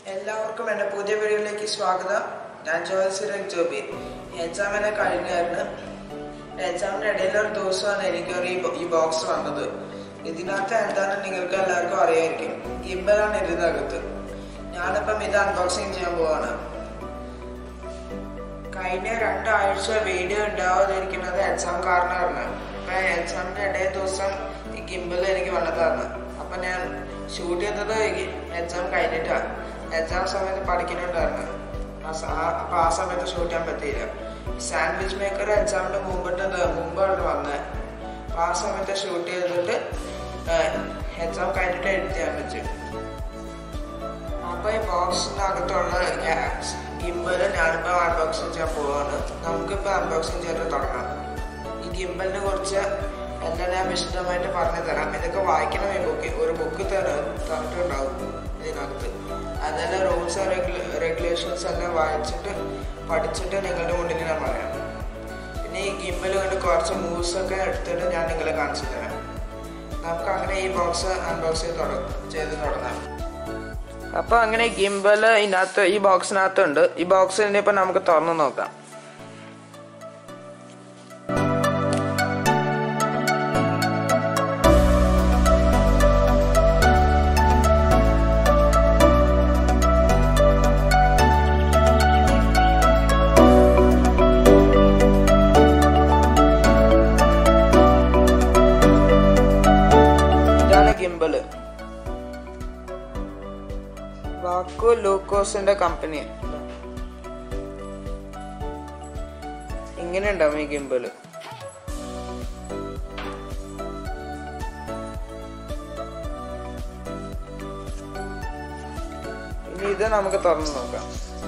എല്ലാവർക്കും എൻ്റെ പുതിയ വീഡിയോയിലേക്ക് സ്വാഗതം ഞാൻ ജോയൽ സിറക് ജോബി എക്സാമിനെ കഴിഞ്ഞായിരുന്നു എക്സാമിൻ്റെ ഇടയിൽ ഒരു ദിവസമാണ് എനിക്കൊരു ഈ ബോ- ഈ ബോക്സ് വന്നത് ഇതിനകത്ത് എന്താണെന്ന് നിങ്ങൾക്ക് എല്ലാവർക്കും അറിയായിരിക്കും ഇമ്പലാണ് ഇതിനകത്ത് ഞാനിപ്പം ഇത് അൺബോക്സിങ് ചെയ്യാൻ പോവാണ് കഴിഞ്ഞ രണ്ടാഴ്ച വീഡിയോ ഉണ്ടാവാതിരിക്കുന്നത് എക്സാം കാരണമാണ് അപ്പൊ എക്സാമിന്റെ ഇടേ ദിവസം ഈ ഗിംബിൾ എനിക്ക് വന്നതാണ് അപ്പൊ ഞാൻ ഷൂട്ട് ചെയ്തത് എക്സാം കഴിഞ്ഞിട്ടാണ് എക്സാം സമയത്ത് പഠിക്കുന്നുണ്ടായിരുന്നു ആ സ- ആ- അപ്പൊ ആ സമയത്ത് ഷൂട്ട് ചെയ്യാൻ പറ്റിയില്ല സാൻഡ്വിച്ച് മേക്കർ എക്സാമിന് മുമ്പിട്ടത് മുമ്പാണ് വന്നത് അപ്പൊ ആ സമയത്ത് ഷൂട്ട് ചെയ്തിട്ട് എക്സാം കഴിഞ്ഞിട്ട് എഡിറ്റ് ചെയ്യാൻ പറ്റും അപ്പൊ ഈ ബോക്സിനകത്തുള്ള ഗിംബല് ഞാനിപ്പോ അൺബോക്സിങ് ചെയ്യാൻ പോവാണ് നമുക്കിപ്പോ അൺബോക്സിങ് ചെയ്ത് തുടങ്ങാം ഈ ഗിംബലിനെ കുറിച്ച് എല്ലാം ഞാൻ വിശദമായിട്ട് പറഞ്ഞു തരാം ഇതൊക്കെ വായിക്കണം ഈ ബുക്ക് ഒരു ബുക്ക് തന്നിട്ടുണ്ടാവും ഇതിനകത്ത് അതെല്ലാം റൂൾസ് റെഗുലേഷൻസ് എല്ലാം വായിച്ചിട്ട് പഠിച്ചിട്ട് നിങ്ങളുടെ മുന്നിൽ ഞാൻ പറയാം പിന്നെ ഈ ഗിംബൽ കൊണ്ട് കുറച്ച് മൂവ്സ് ഒക്കെ എടുത്തിട്ട് ഞാൻ നിങ്ങളെ കാണിച്ചു തരാം നമുക്ക് അങ്ങനെ ഈ ബോക്സ് അൺബോക്സ് ചെയ്ത് തുടങ്ങാം ചെയ്ത് തുടങ്ങാം അപ്പൊ അങ്ങനെ ഗിംബൽ ഇതിനകത്ത് ഈ ബോക്സിനകത്തുണ്ട് ഈ ബോക്സിൽ ഇപ്പൊ നമുക്ക് തുറന്നു നോക്കാം ഇതാണ് ഗിംബല് വാക്കു ലൂക്കോസിന്റെ കമ്പനി ഇങ്ങനെ ഉണ്ടാവും ഈ ഗിംബല് ഇനി ഇത് നമുക്ക് തുറന്നു നോക്കാം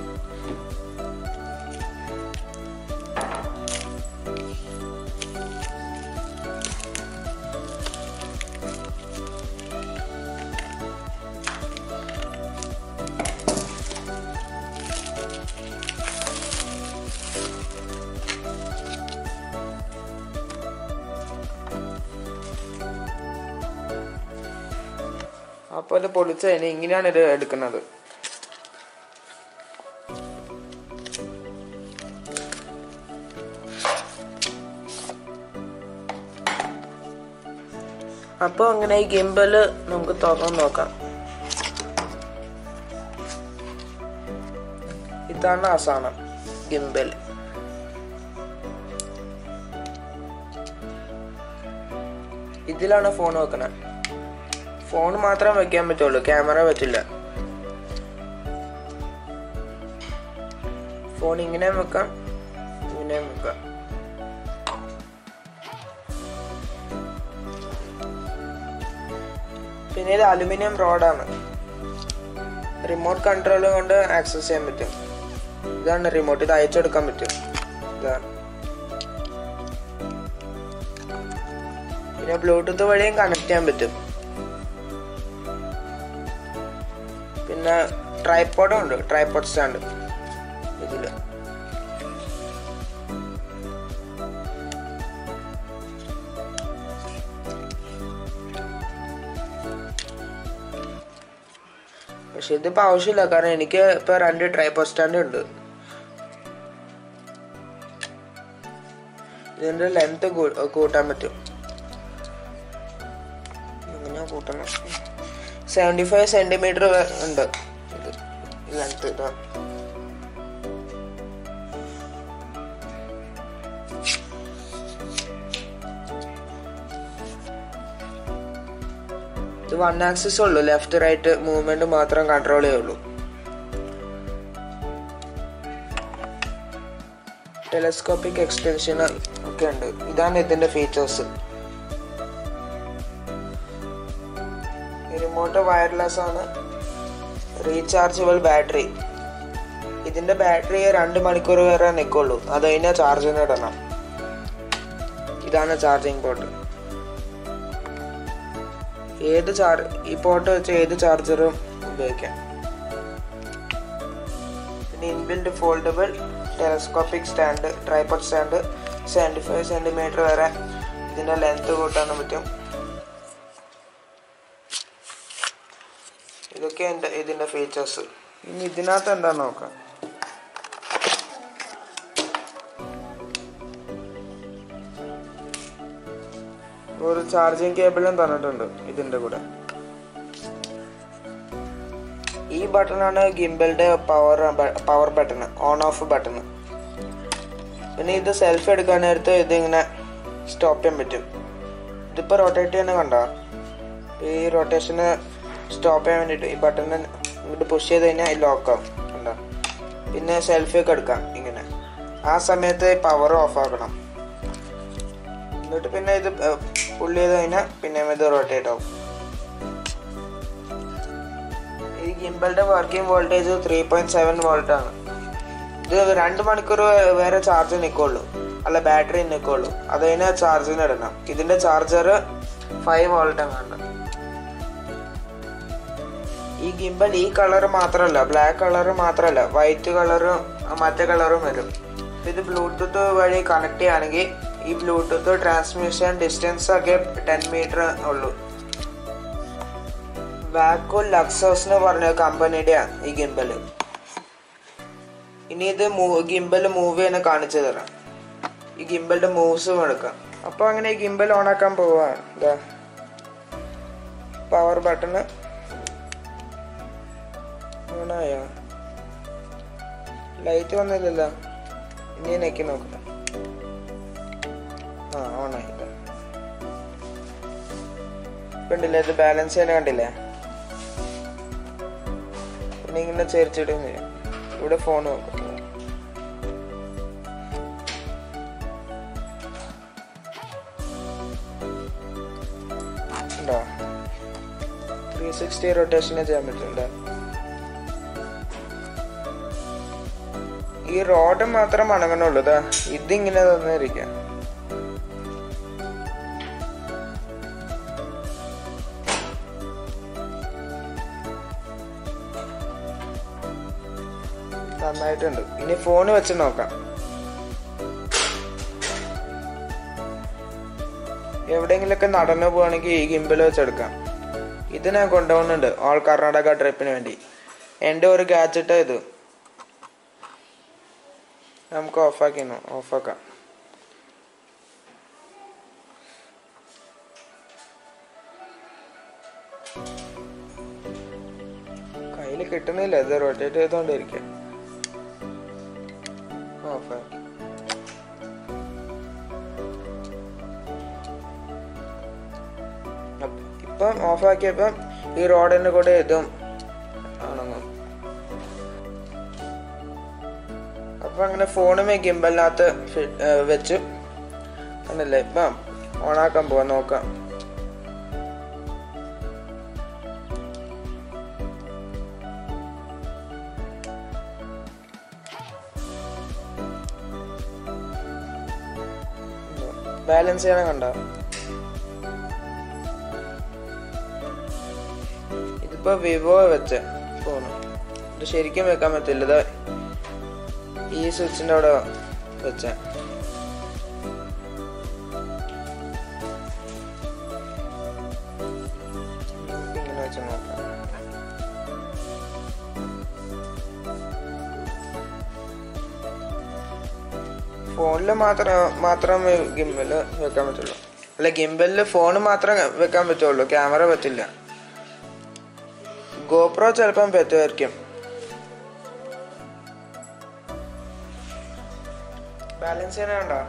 അപ്പോൾ ഇത് പൊളിച്ച് കഴിഞ്ഞ് ഇങ്ങനെയാണ് ഇത് എടുക്കുന്നത് അപ്പോൾ അങ്ങനെ ഈ ഗിംബല് നമുക്ക് തുറന്ന് നോക്കാം ഇതാണ് ആ സാധനം ഗിംബൽ ഇതിലാണ് ഫോൺ വെക്കണത് ഫോൺ മാത്രം വെക്കാൻ പറ്റുള്ളൂ ക്യാമറ പറ്റില്ല ഫോൺ ഇങ്ങനെ വെക്കാം ഇങ്ങനെ വെക്കാം പിന്നെ ഇത് അലുമിനിയം റോഡാണ് റിമോട്ട് കൺട്രോൾ കൊണ്ട് ആക്സസ് ചെയ്യാൻ പറ്റും ഇതാണ് റിമോട്ട് ഇത് അയച്ചെടുക്കാൻ പറ്റും ഇതാണ് പിന്നെ ബ്ലൂടൂത്ത് വഴിയും കണക്ട് ചെയ്യാൻ പറ്റും പിന്നെ ട്രൈപ്പോഡും ഉണ്ട് ട്രൈപ്പോഡ് സ്റ്റാൻഡ് ഇതില് പക്ഷെ ഇതിപ്പോ ആവശ്യമില്ല കാരണം എനിക്ക് ഇപ്പൊ രണ്ട് ട്രൈപ്പോഡ് സ്റ്റാൻഡ് ഉണ്ട് ഇതിന്റെ ലെങ്ത് കൂട്ടാൻ പറ്റും ഇങ്ങനെ കൂട്ടണം സെവൻറ്റി ഫൈവ് സെന്റിമീറ്റർ ഉണ്ട് ഇത് ലെങ്ത് ഇതാ ഇത് വൺ ആക്സിസ് ഉള്ളൂ ലെഫ്റ്റ് റൈറ്റ് മൂവ്മെന്റ് മാത്രം കൺട്രോൾ ചെയ്യുള്ളൂ ടെലസ്കോപ്പിക് എക്സ്റ്റൻഷൻ ഒക്കെ ഉണ്ട് ഇതാണ് ഇതിന്റെ ഫീച്ചേഴ്സ് റിമോട്ട് വയർലെസ് ആണ് റീചാർജബിൾ ബാറ്ററി ഇതിന്റെ ബാറ്ററി രണ്ട് മണിക്കൂർ വരെ നിൽക്കുള്ളൂ അത് കഴിഞ്ഞാൽ ചാർജിന് ഇടണം ഇതാണ് ചാർജിങ് പോർട്ട് ഏത് ചാർജ് ഈ പോർട്ട് വെച്ച് ഏത് ചാർജറും ഉപയോഗിക്കാം പിന്നെ inbuilt foldable telescopic stand tripod stand seventy five centimetre വരെ ഇതിൻ്റെ ലെങ്ത് കൂട്ടാൻ പറ്റും ഇതൊക്കെ എൻ്റെ ഇതിൻ്റെ ഫീച്ചേഴ്സ് ഇനി ഇതിനകത്ത് എന്താ നോക്കാം ഒരു ചാർജിങ് കേബിളും തന്നിട്ടുണ്ട് ഇതിന്റെ കൂടെ ഈ ബട്ടണാണ് ഗിംബലിന്റെ power power button on off button പിന്നെ ഇത് സെൽഫി എടുക്കാൻ നേരത്ത് ഇതിങ്ങനെ സ്റ്റോപ്പ് ചെയ്യാൻ പറ്റും ഇതിപ്പോൾ റൊട്ടേറ്റ് ചെയ്യുന്ന കണ്ടോ ഈ റൊട്ടേഷന് സ്റ്റോപ്പ് ചെയ്യാൻ വേണ്ടിയിട്ട് ഈ ബട്ടൺ ഇങ്ങോട്ട് പുഷ് ചെയ്ത് കഴിഞ്ഞാൽ ലോക്ക് ആവും കണ്ടോ പിന്നെ സെൽഫി ഒക്കെ എടുക്കാം ഇങ്ങനെ ആ സമയത്ത് പവർ ഓഫ് ആക്കണം എന്നിട്ട് പിന്നെ ഇത് പുള്ളി ചെയ്ത് കഴിഞ്ഞാൽ പിന്നെ ഇത് റൊട്ടേറ്റ് ആവും ഈ ഗിംബലിന്റെ working voltage three point seven volt ആണ് ഇത് രണ്ട് മണിക്കൂർ വേറെ ചാർജ് നിൽക്കുള്ളൂ അല്ല ബാറ്ററി നിൽക്കുള്ളൂ അത് കഴിഞ്ഞാൽ ചാർജിന് ഇടണം ഇതിന്റെ ചാർജർ ഫൈവ് വോൾട്ട് എങ്ങാണ്ട് ഈ ഗിംബൽ ഈ കളർ മാത്രമല്ല ബ്ലാക്ക് കളർ മാത്രമല്ല വൈറ്റ് കളറും മറ്റേ കളറും വരും ഇത് ബ്ലൂടൂത്ത് വഴി കണക്ട് ചെയ്യുകയാണെങ്കിൽ ഈ ബ്ലൂടൂത്ത് ട്രാൻസ്മിഷൻ ഡിസ്റ്റൻസ് ഒക്കെ ടെൻ മീറ്റർ ഉള്ളൂ വാക്കോ ലക്സോസ് എന്ന് പറഞ്ഞ കമ്പനിയുടെയാണ് ഈ ഗിംബൽ ഇനി ഇത് ഗിംബൽ മൂവ് ചെയ്യുന്ന കാണിച്ചു തരാം ഈ ഗിംബലിന്റെ മൂവ്സും എടുക്കാം അപ്പൊ അങ്ങനെ ഈ ഗിംബൽ ഓണാക്കാൻ പോവാ ഇതാ പവർ ബട്ടണ് ഓണായോ ലൈറ്റ് വന്നില്ലല്ലോ ഇനി നെക്കി നോക്കട്ടെ ആ ഓണായി കണ്ടില്ലേ ഇത് ബാലൻസ് ചെയ്യാൻ കണ്ടില്ലേ പിന്നെ ഇങ്ങനെ ചേർച്ചിടും ചെയ്യും ഇവിടെ ഫോൺ നോക്കും ഉണ്ടോ ത്രീ സിക്സ്റ്റി റൊട്ടേഷനെ ചെയ്യാൻ പറ്റുന്നുണ്ടോ ഈ റോഡ് മാത്രം അണങ്ങണുള്ളൂ ഇതാ ഇതിങ്ങനെ തന്നിരിക്കാം നന്നായിട്ടുണ്ട് ഇനി ഫോണ് വെച്ച് നോക്കാം എവിടെയെങ്കിലൊക്കെ നടന്നു പോവാണെങ്കിൽ ഈ ഗിംബിൾ വെച്ചെടുക്കാം ഇത് ഞാൻ കൊണ്ടുപോകുന്നുണ്ട് ഓൾ കർണാടക ട്രിപ്പിന് വേണ്ടി എൻ്റെ ഒരു ഗാഡ്ജറ്റ് ഇത് നമുക്ക് ഓഫാക്കി ഓഫാക്കാം കയ്യിൽ കിട്ടുന്നില്ല ഇത് റൊട്ടേറ്റ് ചെയ്തോണ്ടിരിക്കുക ഓഫാക്കി ഇപ്പം ഓഫാക്കിയപ്പം ഈ റോഡിന്റെ കൂടെ ഇതും ആണെന്ന് അപ്പൊ അങ്ങനെ ഫോണുമേ ഗിംബലിനകത്ത് വെച്ചു എന്നല്ലേ ഇപ്പം ഓണാക്കാൻ പോവാ നോക്കാം ബാലൻസ് ചെയ്യണം കണ്ട ഇതിപ്പോ വിവോ വെച്ച ഫോണ് ഇത് ശരിക്കും വെക്കാൻ പറ്റില്ല ഇത് ഈ സ്വിച്ചിന്റെ അവിടെ വെച്ച ഇങ്ങനെ വെച്ച് നോക്കാം ഫോണിൽ മാത്രം മാത്രം ഗിംബൽ വെക്കാൻ പറ്റുള്ളൂ അല്ല ഗിംബലിൽ ഫോൺ മാത്രം വെക്കാൻ പറ്റുള്ളൂ ക്യാമറ പറ്റില്ല ഗോപ്രോ ചിലപ്പം പറ്റുമായിരിക്കും ബാലൻസ് ചെയ്യാനുണ്ടോ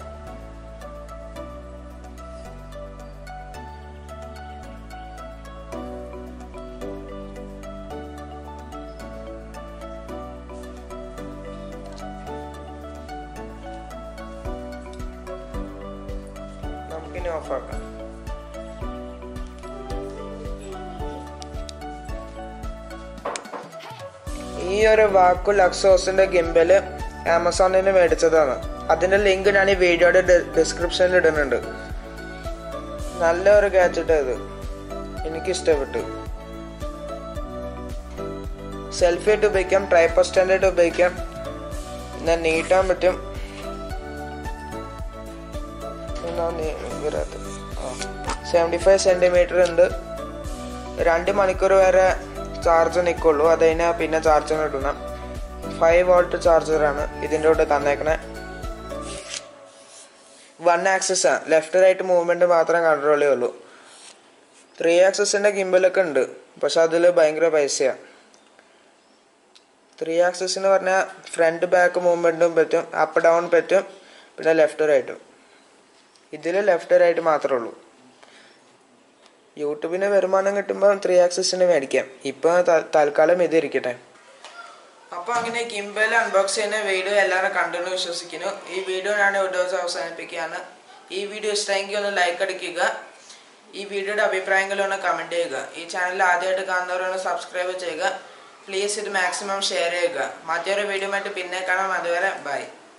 നമുക്കിനി ഓഫാക്കാം ഈ ഒരു വാക്കു ലക്സോസിന്റെ ഗിംബല് ആമസോണിൽ നിന്ന് മേടിച്ചതാണ് അതിന്റെ ലിങ്ക് ഞാൻ ഈ വീഡിയോയുടെ ഡിസ്ക്രിപ്ഷനിൽ ഇടുന്നുണ്ട് നല്ല ഒരു ഗാഡ്ജറ്റ് ഇത് എനിക്ക് ഇഷ്ടപ്പെട്ടു സെൽഫി ആയിട്ട് ഉപയോഗിക്കാം ട്രൈപ്പർ സ്റ്റാൻഡ് ആയിട്ട് ഉപയോഗിക്കാം പിന്നെ നീട്ടാൻ പറ്റും സെവൻറ്റി ഫൈവ് സെന്റിമീറ്റർ ഉണ്ട് രണ്ട് മണിക്കൂർ വരെ ചാർജ് നിൽക്കുള്ളൂ അത് കഴിഞ്ഞാൽ പിന്നെ ചാർജിന് ഇടണം ഫൈവ് വോൾട്ട് ചാർജറാണ് ഇതിൻ്റെ കൂടെ തന്നേക്കണേ വൺ ആക്സസ് ആണ് ലെഫ്റ്റ് റൈറ്റ് മൂവ്മെൻറ്റ് മാത്രം കൺട്രോൾ ചെയ്യുള്ളൂ ത്രീ ആക്സസിൻ്റെ ഗിംബലൊക്കെ ഉണ്ട് പക്ഷെ അതിൽ ഭയങ്കര പൈസയാണ് ത്രീ ആക്സസ് എന്ന് പറഞ്ഞാൽ ഫ്രണ്ട് ബാക്ക് മൂവ്മെൻറ്റും പറ്റും അപ്പ് ഡൗൺ പറ്റും പിന്നെ ലെഫ്റ്റ് റൈറ്റും ഇതിൽ ലെഫ്റ്റ് റൈറ്റ് മാത്രമേ ഉള്ളൂ യൂട്യൂബിന് വരുമാനം കിട്ടുമ്പോൾ ത്രീ ആക്സസിന് മേടിക്കാം ഇപ്പോൾ തൽക്കാലം ഇത് ഇരിക്കട്ടെ അപ്പോൾ അങ്ങനെ ഗിംബൽ അൺബോക്സ് ചെയ്യുന്ന വീഡിയോ എല്ലാവരും കണ്ടെന്ന് വിശ്വസിക്കുന്നു ഈ വീഡിയോ ഞാൻ വീഡിയോസ് അവസാനിപ്പിക്കുകയാണ് ഈ വീഡിയോ ഇഷ്ടമെങ്കിൽ ഒന്ന് ലൈക്ക് അടിക്കുക ഈ വീഡിയോയുടെ അഭിപ്രായങ്ങൾ ഒന്ന് കമൻറ്റ് ചെയ്യുക ഈ ചാനൽ ആദ്യമായിട്ട് കാണുന്നവരൊന്ന് സബ്സ്ക്രൈബ് ചെയ്യുക പ്ലീസ് ഇത് മാക്സിമം ഷെയർ ചെയ്യുക മറ്റൊരു വീഡിയോ ആയിട്ട് പിന്നെ കാണാം അതുവരെ ബൈ